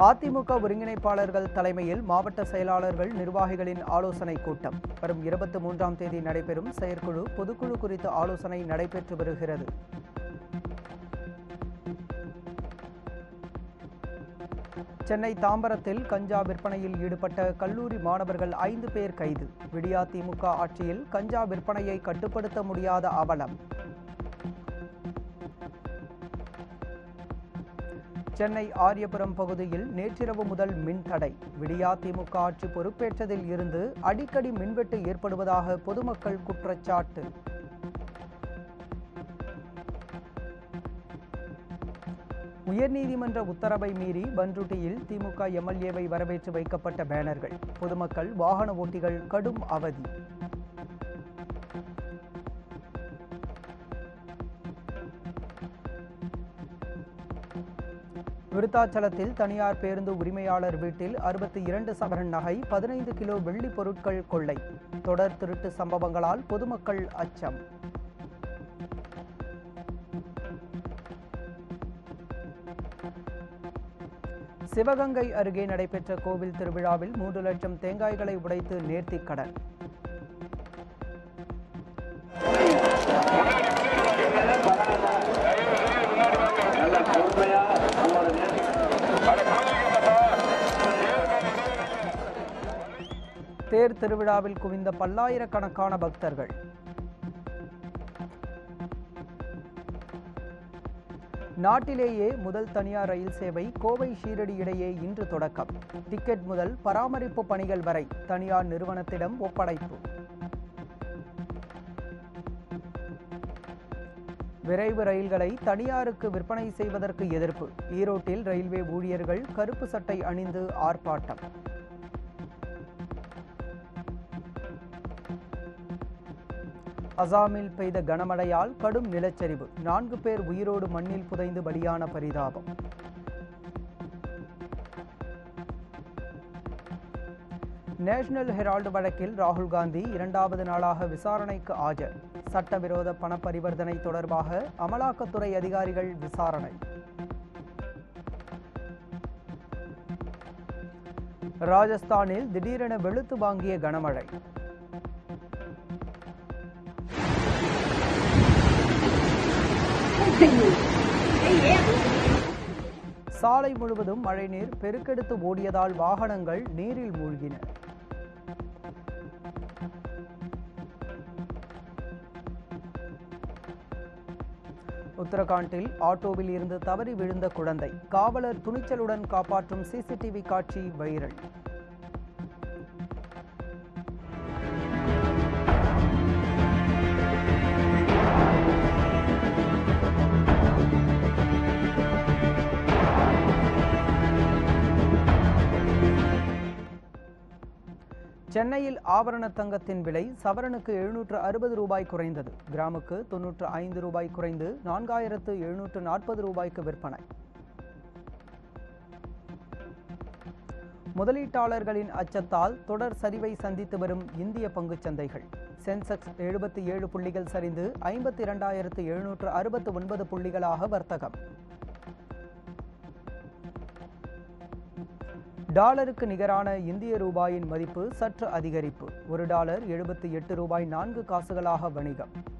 அதிமுக ஒருங்கிணைப்பாளர்கள் தலைமையில் மாவட்ட செயலாளர்கள் நிர்வாகிகளின் ஆலோசனை கூட்டம் வரும் இருபத்தி மூன்றாம் தேதி நடைபெறும் செயற்குழு பொதுக்குழு குறித்த ஆலோசனை நடைபெற்று வருகிறது சென்னை தாம்பரத்தில் கஞ்சா விற்பனையில் ஈடுபட்ட கல்லூரி மாணவர்கள் ஐந்து பேர் கைது விடியா திமுக ஆட்சியில் கஞ்சா விற்பனையை கட்டுப்படுத்த முடியாத அவலம் சென்னை ஆரியபுரம் பகுதியில் நேற்றிரவு முதல் மின் தடை விடியா திமுக ஆட்சி பொறுப்பேற்றதில் இருந்து அடிக்கடி மின்வெட்டு ஏற்படுவதாக பொதுமக்கள் குற்றச்சாட்டு உயர்நீதிமன்ற உத்தரவை மீறி பன்ருட்டியில் திமுக எம்எல்ஏவை வரவேற்று வைக்கப்பட்ட பேனர்கள் பொதுமக்கள் வாகன ஓட்டிகள் கடும் அவதி விருத்தாச்சலத்தில் தனியார் பேருந்து உரிமையாளர் வீட்டில் அறுபத்தி இரண்டு சவரன் நகை பதினைந்து கிலோ வெள்ளி பொருட்கள் கொள்ளை தொடர் திருட்டு சம்பவங்களால் பொதுமக்கள் அச்சம் சிவகங்கை அருகே நடைபெற்ற கோவில் திருவிழாவில் மூன்று லட்சம் தேங்காய்களை உடைத்து நேர்த்திக் கடன் தேர் திருவிழாவில் குவிந்த பல்லாயிரக்கணக்கான பக்தர்கள் நாட்டிலேயே முதல் தனியார் ரயில் சேவை கோவை ஷீரடி இடையே இன்று தொடக்கம் டிக்கெட் முதல் பராமரிப்பு பணிகள் வரை தனியார் நிறுவனத்திடம் ஒப்படைப்பு விரைவு ரயில்களை தனியாருக்கு விற்பனை செய்வதற்கு எதிர்ப்பு ஈரோட்டில் ரயில்வே ஊழியர்கள் கருப்பு சட்டை அணிந்து ஆர்ப்பாட்டம் அசாமில் பெய்த கனமழையால் கடும் நிலச்சரிவு நான்கு பேர் உயிரோடு மண்ணில் புதைந்து பலியான பரிதாபம் நேஷனல் ஹெரால்டு வழக்கில் ராகுல் காந்தி இரண்டாவது நாளாக விசாரணைக்கு ஆஜர் சட்டவிரோத பண பரிவர்த்தனை தொடர்பாக அமலாக்கத்துறை அதிகாரிகள் விசாரணை ராஜஸ்தானில் திடீரென வெளுத்து வாங்கிய கனமழை சாலை முழுவதும் மழைநீர் பெருக்கெடுத்து ஓடியதால் வாகனங்கள் நீரில் மூழ்கின உத்தரகாண்டில் ஆட்டோவில் இருந்து தவறி விழுந்த குழந்தை காவலர் துணிச்சலுடன் காப்பாற்றும் சிசிடிவி காட்சி வைரல் சென்னையில் ஆபரண தங்கத்தின் விலை சவரனுக்கு எழுநூற்று அறுபது ரூபாய் குறைந்தது கிராமுக்கு தொன்னூற்று ஐந்து ரூபாய் குறைந்து நான்காயிரத்து எழுநூற்று நாற்பது ரூபாய்க்கு விற்பனை முதலீட்டாளர்களின் அச்சத்தால் தொடர் சரிவை சந்தித்து வரும் இந்திய பங்குச் சந்தைகள் சென்செக்ஸ் எழுபத்தி ஏழு புள்ளிகள் சரிந்து ஐம்பத்தி இரண்டாயிரத்து எழுநூற்று அறுபத்து ஒன்பது புள்ளிகளாக வர்த்தகம் டாலருக்கு நிகரான இந்திய ரூபாயின் மதிப்பு சற்று அதிகரிப்பு ஒரு டாலர் எழுபத்தி எட்டு ரூபாய் நான்கு காசுகளாக வணிகம்